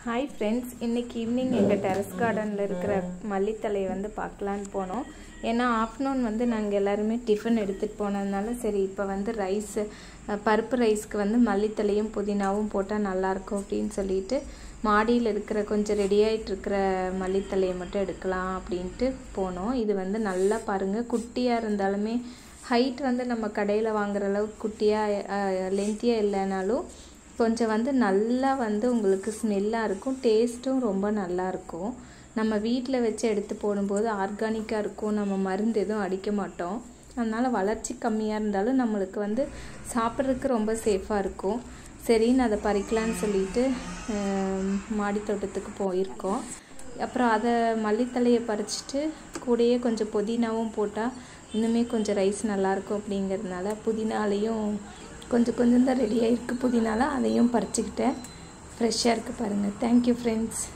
hi friends இன்றைக்கி evening எங்கள் terrace கார்டனில் இருக்கிற மல்லித்தலையை வந்து பார்க்கலான்னு போனோம் ஏன்னா ஆஃப்டர்நூன் வந்து நாங்கள் எல்லாருமே டிஃபன் எடுத்துகிட்டு போனதுனால சரி இப்போ வந்து ரைஸு பருப்பு ரைஸ்க்கு வந்து மல்லித்தலையும் புதினாவும் போட்டால் நல்லாயிருக்கும் அப்படின்னு சொல்லிட்டு மாடியில் இருக்கிற கொஞ்சம் ரெடி ஆகிட்டு இருக்கிற மல்லித்தலையை மட்டும் எடுக்கலாம் அப்படின்ட்டு போனோம் இது வந்து நல்லா பாருங்கள் குட்டியாக இருந்தாலுமே ஹைட் வந்து நம்ம கடையில் வாங்குற அளவுக்கு குட்டியாக லென்த்தியாக இல்லைனாலும் கொஞ்சம் வந்து நல்லா வந்து உங்களுக்கு ஸ்மெல்லாக இருக்கும் டேஸ்ட்டும் ரொம்ப நல்லா இருக்கும் நம்ம வீட்டில் வச்சு எடுத்து போடும்போது ஆர்கானிக்காக இருக்கும் நம்ம மருந்து எதுவும் அடிக்க மாட்டோம் அதனால் வளர்ச்சி கம்மியாக இருந்தாலும் நம்மளுக்கு வந்து சாப்பிட்றதுக்கு ரொம்ப சேஃபாக இருக்கும் சரின்னு அதை பறிக்கலான்னு சொல்லிட்டு மாடி தோட்டத்துக்கு போயிருக்கோம் அப்புறம் அதை மல்லித்தலையை பறிச்சிட்டு கூடயே கொஞ்சம் புதினாவும் போட்டால் இன்னுமே கொஞ்சம் ரைஸ் நல்லாயிருக்கும் அப்படிங்கிறதுனால புதினாலையும் கொஞ்சம் கொஞ்சம் தான் ரெடி ஆகிருக்கு புதினால அதையும் பறிச்சுக்கிட்டேன் ஃப்ரெஷ்ஷாக இருக்குது பாருங்கள் தேங்க்யூ ஃப்ரெண்ட்ஸ்